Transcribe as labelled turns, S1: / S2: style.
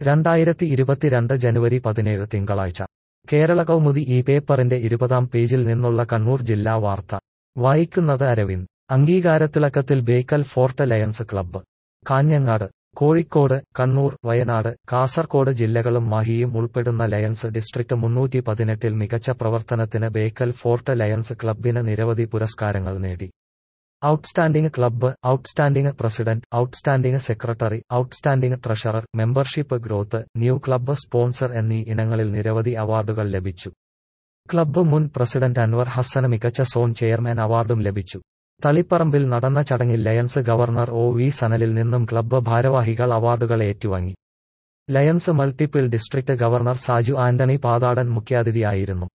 S1: രണ്ടായിരത്തി ഇരുപത്തിരണ്ട് ജനുവരി പതിനേഴ് തിങ്കളാഴ്ച കേരള കൗമുദി ഈ പേപ്പറിന്റെ ഇരുപതാം പേജിൽ നിന്നുള്ള കണ്ണൂർ ജില്ലാ വാർത്ത വായിക്കുന്നത് അരവിന്ദ് അംഗീകാരത്തിളക്കത്തിൽ Bekal Fort Lions Club Kanhangad Kozhikode Kannur Wayanad Kasaragod ജില്ലകളും മാഹിയും ഉൾപ്പെടുന്ന ലയൺസ് ഡിസ്ട്രിക്ട് മുന്നൂറ്റി പതിനെട്ടിൽ മികച്ച പ്രവർത്തനത്തിന് ബേക്കൽ ഫോർട്ട് ലയൺസ് ക്ലബ്ബിന് നിരവധി പുരസ്കാരങ്ങൾ നേടി outstanding club outstanding president outstanding secretary outstanding treasurer membership growth new club sponsor എന്നീ ഇനങ്ങളിൽ നിരവധി അവാർഡുകൾ ലഭിച്ചു ക്ലബ്ബ് മുൻ പ്രസിഡന്റ് അൻവർ ഹസ്സന് മികച്ച സോൺ ചെയർമാൻ അവാർഡും ലഭിച്ചു തളിപ്പറമ്പിൽ നടന്ന ചടങ്ങിൽ ലയൺസ് ഗവർണർ ഒ വി സനലിൽ നിന്നും ക്ലബ്ബ് ഭാരവാഹികൾ അവാർഡുകൾ ഏറ്റുവാങ്ങി Lions multiple district governor Saju Antony Pathadan മുഖ്യാതിഥിയായിരുന്നു